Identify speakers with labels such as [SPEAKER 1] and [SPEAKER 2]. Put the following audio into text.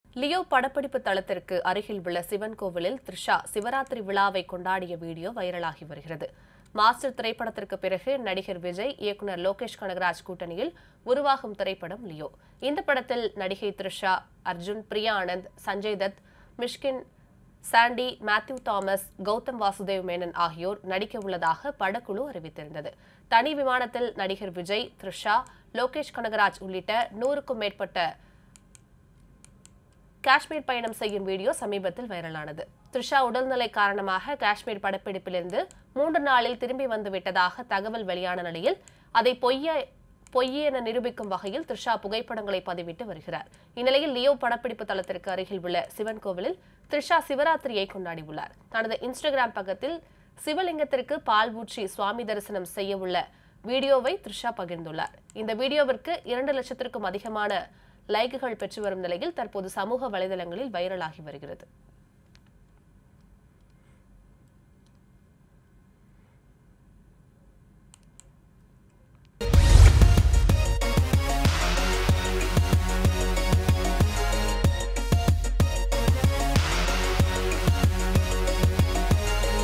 [SPEAKER 1] Leo படப்பிடிப்பு தளத்திற்கு அருகில் உள்ள சிவன் கோவிலில் த்ரிஷா சிவராத்திரி விழாவை கொண்டாடிய வீடியோ வைரலாகி வருகிறது மாஸ்டர் திரைப்படத்திற்கு பிறகு நடிகர் விஜய் இயக்குனர் லோகேஷ் கனகராஜ் கூட்டணியில் உருவாகும் திரைப்படம் லியோ இந்த படத்தில் நடிகை த்ரிஷா அர்ஜுன் பிரியா ஆனந்த் சஞ்சய் தத் மிஷ்கின் சாண்டி மேத்யூ தாமஸ் கௌதம் வாசுதேவ் மேனன் ஆகியோர் நடிக்க உள்ளதாக படக்குழு அறிவித்திருந்தது தனி விமானத்தில் நடிகர் விஜய் த்ரிஷா லோகேஷ் கனகராஜ் உள்ளிட்ட நூறுக்கும் மேற்பட்ட காஷ்மீர் பயணம் செய்யும் வீடியோ சமீபத்தில் வைரலானது த்ரிஷா உடல்நிலை காரணமாக காஷ்மீர் படப்பிடிப்பிலிருந்து மூன்று நாளில் திரும்பி வந்து விட்டதாக தகவல் வெளியான நிலையில் அதை பொய்ய பொய்யே என நிரூபிக்கும் வகையில் த்ரிஷா புகைப்படங்களை பதிவிட்டு வருகிறார் இந்நிலையில் லியோ படப்பிடிப்பு தளத்திற்கு அருகில் உள்ள சிவன் கோவிலில் த்ரிஷா சிவராத்திரியை கொண்டாடியுள்ளார் தனது இன்ஸ்டாகிராம் பக்கத்தில் சிவலிங்கத்திற்கு பால் ஊற்றி சுவாமி தரிசனம் செய்ய உள்ள வீடியோவை த்ரிஷா பகிர்ந்துள்ளார் இந்த வீடியோவிற்கு இரண்டு லட்சத்திற்கும் அதிகமான லைக்குகள் பெற்று வரும் நிலையில் தற்போது சமூக வலைதளங்களில் வைரலாகி வருகிறது